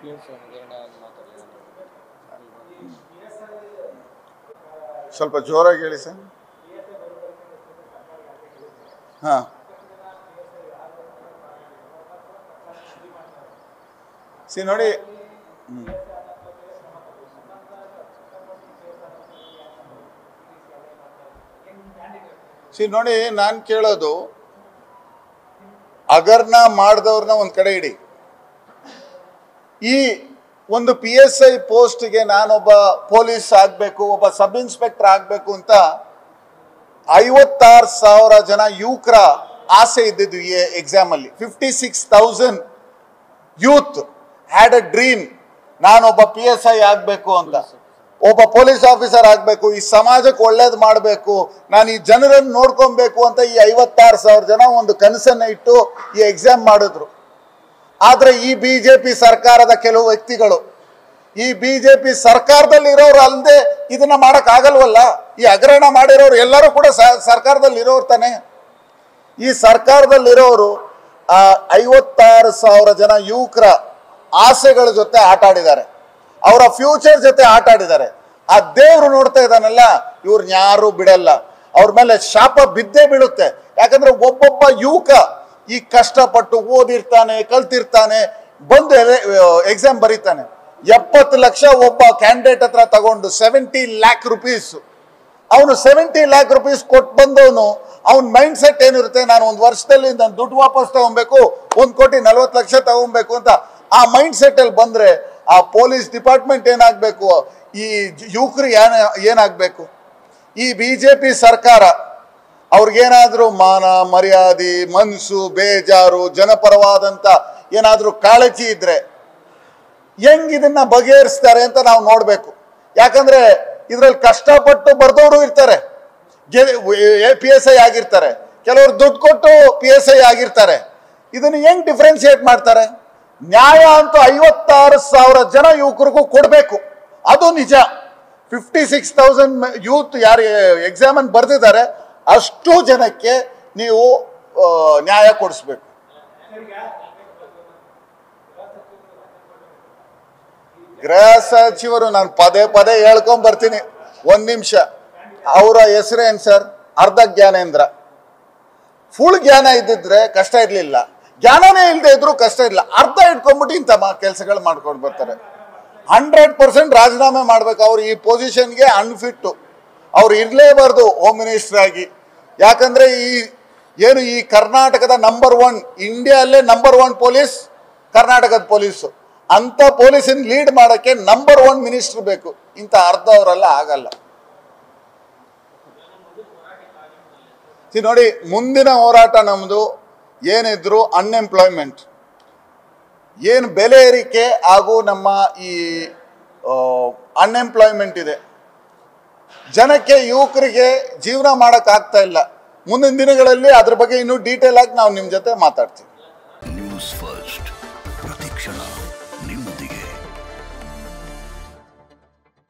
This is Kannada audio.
ಪಿ ಎಸ್ ಹಗರಣ ಮಾತಾಡಲಿಲ್ಲ ಸ್ವಲ್ಪ ಜೋರಾಗಿ ಹೇಳಿ ಸರ್ ಹಾಂ ಸಿ ನೋಡಿ ಹ್ಮ್. ಸಿ ನೋಡಿ ನಾನು ಕೇಳೋದು ಅಗರ್ನ ಮಾಡಿದವ್ರನ್ನ ಒಂದ್ ಕಡೆ ಇಡಿ ಈ ಒಂದು ಪಿ ಎಸ್ ಐ ಪೋಸ್ಟ್ಗೆ ನಾನೊಬ್ಬ ಪೊಲೀಸ್ ಆಗಬೇಕು ಒಬ್ಬ ಸಬ್ ಇನ್ಸ್ಪೆಕ್ಟರ್ ಆಗಬೇಕು ಅಂತ ಐವತ್ತಾರು ಸಾವಿರ ಜನ ಯುವಕರ ಆಸೆ ಇದ್ದಿದ್ದು ಈ ಎಕ್ಸಾಮ್ ಅಲ್ಲಿ fifty six thousand youth had a dream ನಾನೊಬ್ಬ ಪಿ ಎಸ್ ಐ ಆಗಬೇಕು ಅಂತ ಒಬ್ಬ ಪೊಲೀಸ್ ಆಫೀಸರ್ ಆಗಬೇಕು ಈ ಸಮಾಜಕ್ಕೆ ಒಳ್ಳೇದು ಮಾಡಬೇಕು ನಾನು ಈ ಜನರನ್ನು ನೋಡ್ಕೊಬೇಕು ಅಂತ ಈ ಐವತ್ತಾರು ಸಾವಿರ ಜನ ಒಂದು ಕನಸನ್ನ ಇಟ್ಟು ಈ ಎಕ್ಸಾಮ್ ಮಾಡಿದ್ರು ಆದ್ರೆ ಈ ಬಿಜೆಪಿ ಸರ್ಕಾರದ ಕೆಲವು ವ್ಯಕ್ತಿಗಳು ಈ ಬಿಜೆಪಿ ಸರ್ಕಾರದಲ್ಲಿ ಇರೋರು ಅಲ್ಲದೆ ಇದನ್ನ ಮಾಡಕ್ ಆಗಲ್ವಲ್ಲ ಈ ಹಗರಣ ಮಾಡಿರೋರು ಎಲ್ಲರೂ ಕೂಡ ಸ- ಸರ್ಕಾರದಲ್ಲಿ ಇರೋರು ತಾನೆ ಈ ಸರ್ಕಾರದಲ್ಲಿರೋರು ಆ ಐವತ್ತಾರು ಸಾವಿರ ಜನ ಯುವಕರ ಆಸೆಗಳ ಜೊತೆ ಆಟ ಆಡಿದ್ದಾರೆ ಅವರ ಫ್ಯೂಚರ್ ಜೊತೆ ಆಟ ಆಡಿದ್ದಾರೆ ಆ ದೇವ್ರು ನೋಡ್ತಾ ಇದ್ದಾನಲ್ಲ ಇವ್ರನ್ನ ಯಾರು ಬಿಡಲ್ಲ ಅವ್ರ ಮೇಲೆ ಶಾಪ ಬಿದ್ದೇ ಬೀಳುತ್ತೆ ಯಾಕಂದ್ರೆ ಒಬ್ಬೊಬ್ಬ ಯುವಕ ಈ ಕಷ್ಟಪಟ್ಟು ಓದಿರ್ತಾನೆ ಕಲ್ತಿರ್ತಾನೆ ಬಂದು ಎಕ್ಸಾಮ್ ಬರೀತಾನೆ ಎಪ್ಪತ್ತು ಲಕ್ಷ ಒಬ್ಬ ಕ್ಯಾಂಡಿಡೇಟ್ ಹತ್ರ ತಗೊಂಡು ಸೆವೆಂಟಿ ಲ್ಯಾಕ್ ರುಪೀಸ್ ಅವನು ಸೆವೆಂಟಿ ಲ್ಯಾಕ್ ರುಪೀಸ್ ಕೊಟ್ಟು ಬಂದವನು ಅವನ ಮೈಂಡ್ ಸೆಟ್ ಏನಿರುತ್ತೆ ನಾನು ಒಂದು ವರ್ಷದಲ್ಲಿ ನಾನು ದುಡ್ಡು ವಾಪಸ್ ತಗೊಬೇಕು ಒಂದು ಕೋಟಿ ನಲ್ವತ್ತು ಲಕ್ಷ ತಗೊಬೇಕು ಅಂತ ಆ ಮೈಂಡ್ ಸೆಟ್ ಅಲ್ಲಿ ಬಂದ್ರೆ ಆ ಪೊಲೀಸ್ ಡಿಪಾರ್ಟ್ಮೆಂಟ್ ಏನಾಗಬೇಕು ಈ ಯುವಕರಿಗೆ ಏನ ಏನಾಗಬೇಕು ಈ ಬಿ ಜೆ ಪಿ ಸರ್ಕಾರ ಅವ್ರಿಗೇನಾದ್ರೂ ಮಾನ ಮರ್ಯಾದೆ ಮನಸ್ಸು ಬೇಜಾರು ಜನಪರವಾದಂತ ಏನಾದ್ರೂ ಕಾಳಜಿ ಇದ್ರೆ ಹೆಂಗ್ ಇದನ್ನ ಬಗೆಹರಿಸ್ತಾರೆ ಅಂತ ನಾವು ನೋಡ್ಬೇಕು ಯಾಕಂದ್ರೆ ಇದ್ರಲ್ಲಿ ಕಷ್ಟಪಟ್ಟು ಬರ್ದವರು ಇರ್ತಾರೆ ಪಿ ಎಸ್ ಐ ಆಗಿರ್ತಾರೆ ಕೆಲವರು ದುಡ್ಡು ಕೊಟ್ಟು ಪಿ ಎಸ್ ಐ ಆಗಿರ್ತಾರೆ ಇದನ್ನ ಹೆಂಗ್ ಡಿಫ್ರೆನ್ಶಿಯೇಟ್ ಮಾಡ್ತಾರೆ ನ್ಯಾಯ ಅಂತೂ ಐವತ್ತಾರು ಸಾವಿರ ಜನ ಯುವಕರಿಗೂ ಕೊಡಬೇಕು ಅದು ನಿಜ ಫಿಫ್ಟಿ ಸಿಕ್ಸ್ ತೌಸಂಡ್ ಯೂತ್ ಯಾರು ಎಕ್ಸಾಮನ್ ಬರ್ದಿದ್ದಾರೆ ಅಷ್ಟು ಜನಕ್ಕೆ ನೀವು ಆ, ನ್ಯಾಯ ಕೊಡಿಸ್ಬೇಕು ಗೃಹ ಸಚಿವರು ನಾನು ಪದೇ ಪದೇ ಹೇಳ್ಕೊಂಡ್ ಬರ್ತೀನಿ ಒಂದ್ ನಿಮಿಷ ಅವರ ಹೆಸರೇನ್ ಸರ್ ಅರ್ಧ ಜ್ಞಾನೇಂದ್ರ ಫುಲ್ ಜ್ಞಾನ ಇದ್ದಿದ್ರೆ ಕಷ್ಟ ಇರ್ಲಿಲ್ಲ ಜ್ಞಾನನೇ ಇಲ್ಲದೆ ಇದ್ರು ಕಷ್ಟ ಇಲ್ಲ ಅರ್ಧ ಇಟ್ಕೊಂಡ್ಬಿಟ್ಟು ಇಂಥ ಕೆಲಸಗಳು ಮಾಡ್ಕೊಂಡು ಬರ್ತಾರೆ ಹಂಡ್ರೆಡ್ ಪರ್ಸೆಂಟ್ ರಾಜೀನಾಮೆ ಮಾಡ್ಬೇಕು ಅವ್ರು ಈ ಪೊಸಿಷನ್ಗೆ ಅನ್ಫಿಟ್ಟು ಅವ್ರು ಇರಲೇಬಾರ್ದು ಹೋಮ್ ಮಿನಿಸ್ಟರ್ ಆಗಿ ಯಾಕಂದ್ರೆ ಈ ಏನು ಈ ಕರ್ನಾಟಕದ ನಂಬರ್ ಒನ್ ಇಂಡಿಯಾಲ್ಲೇ ನಂಬರ್ ಒನ್ ಪೊಲೀಸ್ ಕರ್ನಾಟಕದ ಪೊಲೀಸು ಅಂತ ಪೊಲೀಸನ್ ಲೀಡ್ ಮಾಡಕ್ಕೆ ನಂಬರ್ ಒನ್ ಮಿನಿಸ್ಟರ್ ಬೇಕು ಇಂಥ ಅರ್ಧ ಅವರೆಲ್ಲ ಆಗಲ್ಲ See, ನೋಡಿ ಮುಂದಿನ ಹೋರಾಟ ನಮ್ದು ಏನಿದ್ರು ಅನ್ಎಂಪ್ಲಾಯ್ಮೆಂಟ್ ಏನು ಬೆಲೆ ಏರಿಕೆ ಹಾಗೂ ನಮ್ಮ ಈ ಅನ್ಎಂಪ್ಲಾಯ್ಮೆಂಟ್ ಇದೆ ಜನಕ್ಕೆ ಯುವಕರಿಗೆ ಜೀವನ ಮಾಡಕ್ ಆಗ್ತಾ ಇಲ್ಲ ಮುಂದಿನ ದಿನಗಳಲ್ಲಿ ಅದ್ರ ಬಗ್ಗೆ ಇನ್ನೂ ಡೀಟೇಲ್ ಆಗಿ ನಾವು ನಿಮ್ ಜೊತೆ ಮಾತಾಡ್ತೀವಿ ನ್ಯೂಸ್ ಫಸ್ಟ್